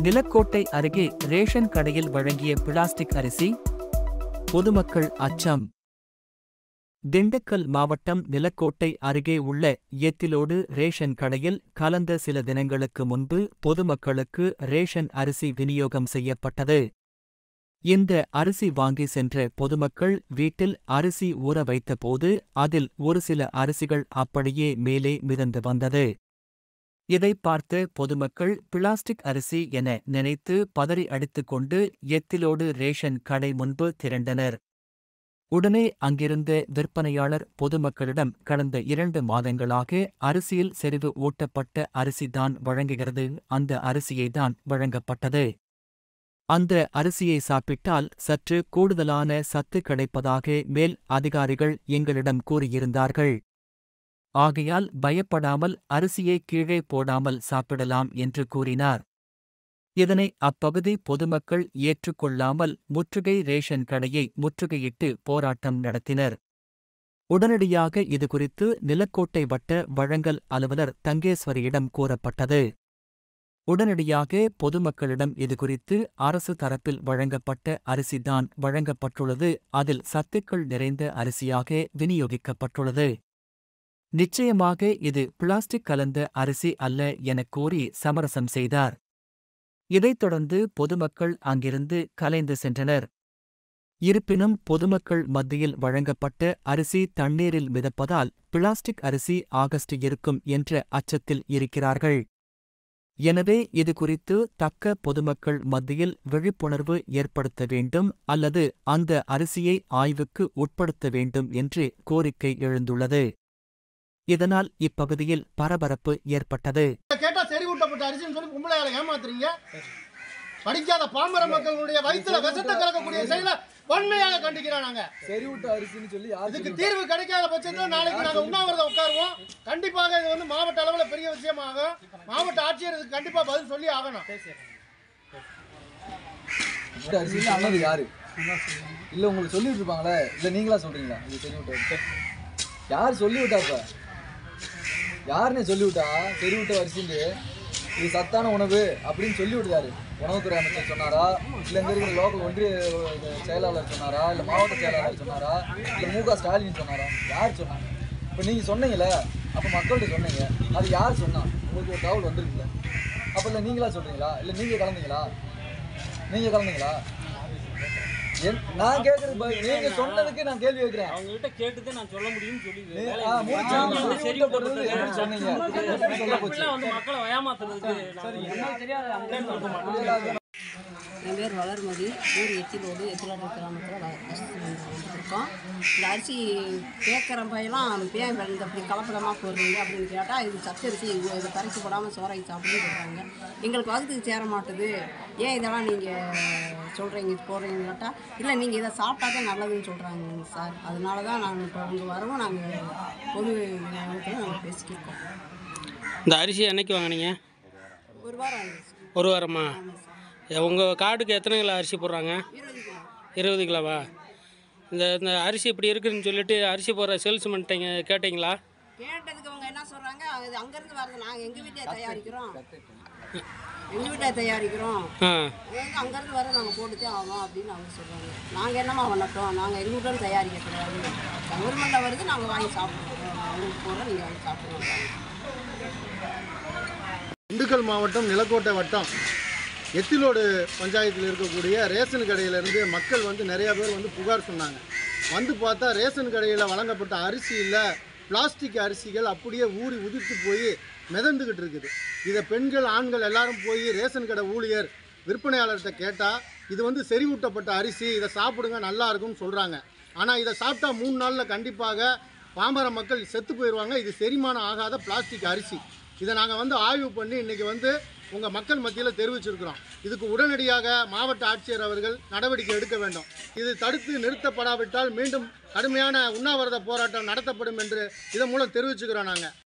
நிலக்கோட்டை அருகே ரேஷன் கடையில் வழங்கிய பிளாஸ்டிக் அரிசி பொதுமக்கள் அச்சம் திண்டுக்கல் மாவட்டம் நிலக்கோட்டை அருகே உள்ள ஏத்திலோடு ரேஷன் கடையில் கலந்த சில தினங்களுக்கு முன்பு பொதுமக்களுக்கு ரேஷன் அரிசி விநியோகம் செய்யப்பட்டது இந்த அரிசி வாங்கி சென்ற பொதுமக்கள் வீட்டில் அரிசி ஊற வைத்தபோது அதில் ஒரு சில அரிசிகள் அப்படியே மேலே மிதந்து வந்தது இதை பார்த்து பொதுமக்கள் பிளாஸ்டிக் அரிசி என நினைத்து பதறி அடித்துக்கொண்டு எத்திலோடு ரேஷன் கடை முன்பு திரண்டனர் உடனே அங்கிருந்த விற்பனையாளர் பொதுமக்களிடம் கடந்த இரண்டு மாதங்களாக அரிசியில் செறிவு ஊட்டப்பட்ட அரிசிதான் வழங்குகிறது அந்த அரிசியைதான் வழங்கப்பட்டது அந்த அரிசியை சாப்பிட்டால் சற்று கூடுதலான சத்து கிடைப்பதாக மேல் அதிகாரிகள் எங்களிடம் கூறியிருந்தார்கள் ஆகையால் பயப்படாமல் அரிசியை கீழே போடாமல் சாப்பிடலாம் என்று கூறினார் இதனை அப்பகுதி பொதுமக்கள் ஏற்றுக்கொள்ளாமல் முற்றுகை ரேஷன் கடையை முற்றுகையிட்டு போராட்டம் நடத்தினர் உடனடியாக இதுகுறித்து நிலக்கோட்டை வட்ட வழங்கல் அலுவலர் தங்கேஸ்வரியிடம் கூறப்பட்டது உடனடியாக பொதுமக்களிடம் இதுகுறித்து அரசு தரப்பில் வழங்கப்பட்ட அரிசிதான் வழங்கப்பட்டுள்ளது அதில் சத்துக்கள் நிறைந்த அரிசியாக விநியோகிக்கப்பட்டுள்ளது நிச்சயமாக இது பிளாஸ்டிக் கலந்த அரிசி அல்ல எனக் கூறி சமரசம் செய்தார் இதைத் தொடர்ந்து பொதுமக்கள் அங்கிருந்து கலைந்து சென்றனர் இருப்பினும் பொதுமக்கள் மத்தியில் வழங்கப்பட்ட அரிசி தண்ணீரில் மிதப்பதால் பிளாஸ்டிக் அரிசி ஆகஸ்ட் இருக்கும் என்ற அச்சத்தில் இருக்கிறார்கள் எனவே இது குறித்து தக்க பொதுமக்கள் மத்தியில் விழிப்புணர்வு ஏற்படுத்த வேண்டும் அல்லது அந்த அரிசியை ஆய்வுக்கு உட்படுத்த வேண்டும் என்று கோரிக்கை எழுந்துள்ளது இதனால் இப்பகுதியில் பரபரப்பு ஏற்பட்டது கேட்டா சரி ஊட்டப்பட்ட அரிசின்னு சொல்லி பொம்பளையால ஏமாத்துறீங்க படிக்காத பாமர மக்களுடைய வயிற்றுல விஷத்தை கலக்கக்கூடிய செயலை வன்மையாக கண்டிக்கிறோம் நாங்க செறிவூட்ட அரிசின்னு சொல்லி யார் இதுக்கு சொல்லி தீர்வு கிடைக்காத பட்சத்தில் நாளைக்கு நாங்க உண்ணாவிரதம் உட்காருவோம் கண்டிப்பாக இது வந்து மாவட்ட அளவில் பெரிய விஷயமாகும் மாவட்ட ஆட்சியர் இதுக்கு கண்டிப்பா பதில் சொல்லி ஆகணும் விட்ட அரிசின்னு அண்ணது யாரு இல்ல உங்களுக்கு சொல்லிட்டு இருப்பாங்களே இல்ல நீங்களா சொல்றீங்களா இது செறிவூட்ட அரிசி யார் சொல்லி விட்டா இப்ப யாருன்னு சொல்லி விட்டா செறிவூட்ட அரிசின்னு இது சத்தான உணவு அப்படின்னு சொல்லி விட்டாரு உணவுத்துறை அமைச்சர் சொன்னாரா இல்ல இங்க இருக்கிற லோக்கல் ஒன்றிய அஹ், செயலாளர் சொன்னாரா இல்ல மாவட்ட செயலாளர் சொன்னாரா இல்ல மு க ஸ்டாலின் சொன்னாரா யார் சொன்னாங்க இப்ப நீங்க சொன்னீங்கல்ல அப்ப மக்கள்கிட்ட சொன்னீங்க அது யார் சொன்னா உங்களுக்கு ஒரு தகவல் வந்திருக்குல்ல அப்ப இல்ல நீங்களா சொல்றீங்களா இல்ல நீங்க கலந்தீங்களா நீங்க கலந்தீங்களா என்- நான் கேக்குறது ப- நீங்க சொன்னதுக்கு நான் கேள்வி கேட்கிறேன் அவங்க கிட்ட கேட்டுதான் நான் சொல்ல முடியும்னு சொல்லி நீ- வேலையை ஆ, முடிச்சு. முடிச்சு. அவங்க வந்து சரி ஊட்டப்படுறது எப்படி சொன்னீங்க எப்படி சொல்ல போச்சு இப்படிலாம் வந்து மக்களை ஏமாத்துறதுக்கு நான் என் பேர் வளர்மதி ஊர் எச்சிலோடு எச்சிலாடு கிராமத்தில் வந்துருக்கோம் இந்த அரிசி கேட்குற பையெல்லாம் ஏன் இந்த அப்படி கலப்படமாக போடுறீங்க அப்படின்னு கேட்டால் இது சச்சரிசி இது இதை கரைச்சி போடாமல் சோறை சாப்பிடுன்னு சொல்கிறாங்க எங்களுக்கு வகுத்துக்கு சேர மாட்டுது ஏன் இதெல்லாம் நீங்கள் சொல்கிறீங்க இது போடுறீங்கன்னு கேட்டால் இல்லை நீங்கள் இதை சாப்பிட்டா தான் நல்லதுன்னு சொல்கிறாங்க சார் அதனால தான் நாங்கள் இப்போ உங்கள் வரவும் நாங்கள் பொது விநியோகத்தில் நாங்கள் பேசிக்கிருக்கோம் இந்த அரிசி என்னைக்கு வாங்குனீங்க ஒரு வாரம் ஆயிடுச்சு ஒரு வாரமா உங்கள் கார்டுக்கு எத்தனை கிலோ அரிசி போடுறாங்க இருபது கிலோ இருபது கிலோவா இந்த இந்த அரிசி இப்படி இருக்குன்னு சொல்லிட்டு அரிசி போடுற சேல்ஸ்மேன்ட்டீங்க கேட்டிங்களா கேட்டதுக்கு அவங்க என்ன சொல்றாங்க அது அங்கேருந்து வரது நாங்கள் எங்கள் வீட்டிலே தயாரிக்கிறோம் எங்கள் வீட்டிலே தயாரிக்கிறோம் ஆ எங்க அங்கேருந்து வர நாங்கள் போட்டுத்தே ஆகணும் அப்படின்னு அவங்க சொல்கிறாங்க நாங்கள் என்னம்மா பண்ணட்டோம் நாங்கள் எங்கள் வீட்டில் தயாரிக்க கிடையாது கவர்மெண்ட்டில் வருது நாங்கள் வாங்கி சாப்பிடுவோம் உங்களுக்கு போகிறோம் நீங்கள் வாங்கி சாப்பிடுவோம் திண்டுக்கல் மாவட்டம் நிலக்கோட்டை வட்டம் எத்திலோடு பஞ்சாயத்தில் இருக்கக்கூடிய ரேஷன் கடையிலேருந்து மக்கள் வந்து நிறைய பேர் வந்து புகார் சொன்னாங்க வந்து பார்த்தா ரேஷன் கடையில் வழங்கப்பட்ட அரிசி இல்லை பிளாஸ்டிக் அரிசிகள் அப்படியே ஊறி உதிர்த்து போய் மிதந்துக்கிட்டு இருக்குது இதை பெண்கள் ஆண்கள் எல்லாரும் போய் ரேஷன் கடை ஊழியர் விற்பனையாளர்கிட்ட கேட்டால் இது வந்து செறிவூட்டப்பட்ட அரிசி இதை சாப்பிடுங்க நல்லா இருக்கும்னு சொல்கிறாங்க ஆனால் இதை சாப்பிட்டா மூணு நாளில் கண்டிப்பாக பாமர மக்கள் செத்து போயிடுவாங்க இது செரிமானம் ஆகாத பிளாஸ்டிக் அரிசி இதை நாங்கள் வந்து ஆய்வு பண்ணி இன்றைக்கி வந்து உங்கள் மக்கள் மத்தியில் தெரிவிச்சிருக்கிறோம் இதுக்கு உடனடியாக மாவட்ட ஆட்சியர் அவர்கள் நடவடிக்கை எடுக்க வேண்டும் இது தடுத்து நிறுத்தப்படாவிட்டால் மீண்டும் கடுமையான உண்ணாவிரத போராட்டம் நடத்தப்படும் என்று இதன் மூலம் தெரிவிச்சுக்கிறோம் நாங்கள்